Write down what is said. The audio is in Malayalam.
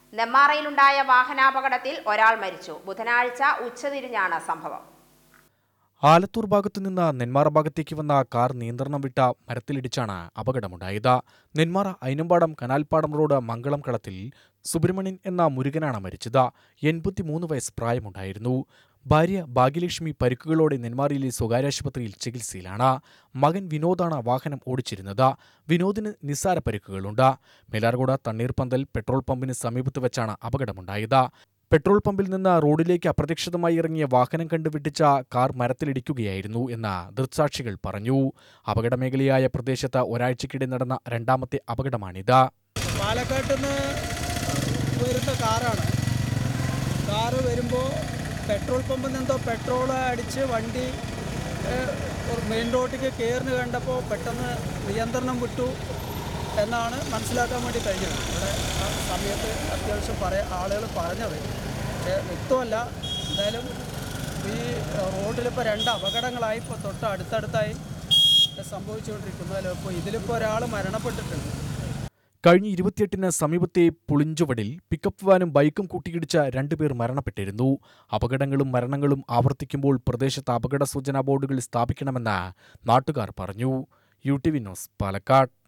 നെമ്മാറയിലുണ്ടായ വാഹനാപകടത്തിൽ ഒരാൾ മരിച്ചു ബുധനാഴ്ച ഉച്ചതിരിഞ്ഞാണ് സംഭവം ആലത്തൂർ ഭാഗത്തു നിന്ന് നെന്മാറ ഭാഗത്തേക്ക് വന്ന കാർ നിയന്ത്രണം വിട്ട മരത്തിലിടിച്ചാണ് അപകടമുണ്ടായത് നെന്മാറ അയിനമ്പാടം കനാൽപ്പാടം റോഡ് മംഗളം കളത്തിൽ സുബ്രഹ്മണ്യൻ എന്ന മുരുകനാണ് മരിച്ചത് എൺപത്തിമൂന്ന് വയസ്സ് പ്രായമുണ്ടായിരുന്നു ഭാര്യ ഭാഗ്യലക്ഷ്മി പരിക്കുകളോടെ നെന്മാറയിലെ സ്വകാര്യ ആശുപത്രിയിൽ ചികിത്സയിലാണ് മകൻ വിനോദാണ് വാഹനം ഓടിച്ചിരുന്നത് വിനോദിന് നിസ്സാര പരിക്കുകളുണ്ട് മേലാർകോട് തണ്ണീർപന്തൽ പെട്രോൾ പമ്പിന് സമീപത്ത് വെച്ചാണ് അപകടമുണ്ടായത് പെട്രോൾ പമ്പിൽ നിന്ന് റോഡിലേക്ക് അപ്രതീക്ഷിതമായി ഇറങ്ങിയ വാഹനം കണ്ടുവിട്ടിച്ച കാർ മരത്തിലിടിക്കുകയായിരുന്നു എന്ന് ദൃക്സാക്ഷികൾ പറഞ്ഞു അപകടമേഖലയായ പ്രദേശത്ത് ഒരാഴ്ചക്കിടെ നടന്ന രണ്ടാമത്തെ അപകടമാണിത് പാലക്കാട്ടിൽ നിന്ന് വരുന്ന കാറാണ് കാറ് വരുമ്പോൾ പെട്രോൾ പമ്പിൽ നിന്നെന്തോ പെട്രോൾ അടിച്ച് വണ്ടി ഏഹ്, ഒരു മെയിൻ റോഡിലേക്ക് കയറുന്ന കണ്ടപ്പോൾ പെട്ടെന്ന് നിയന്ത്രണം വിട്ടു എന്നാണ് മനസ്സിലാക്കാൻ വേണ്ടി കഴിഞ്ഞത് ഇവിടെ ആ സമയത്ത് അത്യാവശ്യം പറയാ ആളുകൾ പറഞ്ഞത് പക്ഷേ വ്യക്തമല്ല എന്തായാലും ഈ റോഡിലിപ്പോൾ രണ്ട് അപകടങ്ങളായി ഇപ്പോൾ തൊട്ട് അടുത്തടുത്തായി സംഭവിച്ചുകൊണ്ടിരിക്കുന്നു അതിൽ ഇപ്പോൾ ഇതിലിപ്പോൾ ഒരാൾ മരണപ്പെട്ടിട്ടുണ്ട് കഴിഞ്ഞ ഇരുപത്തിയെട്ടിന് സമീപത്തെ പുളിഞ്ചുവടിൽ പിക്കപ്പ് വാനും ബൈക്കും കൂട്ടിയിടിച്ച രണ്ടുപേർ മരണപ്പെട്ടിരുന്നു അപകടങ്ങളും മരണങ്ങളും ആവർത്തിക്കുമ്പോൾ പ്രദേശത്ത് അപകട സൂചനാ ബോർഡുകൾ സ്ഥാപിക്കണമെന്ന് നാട്ടുകാർ പറഞ്ഞു U T V news Palakkad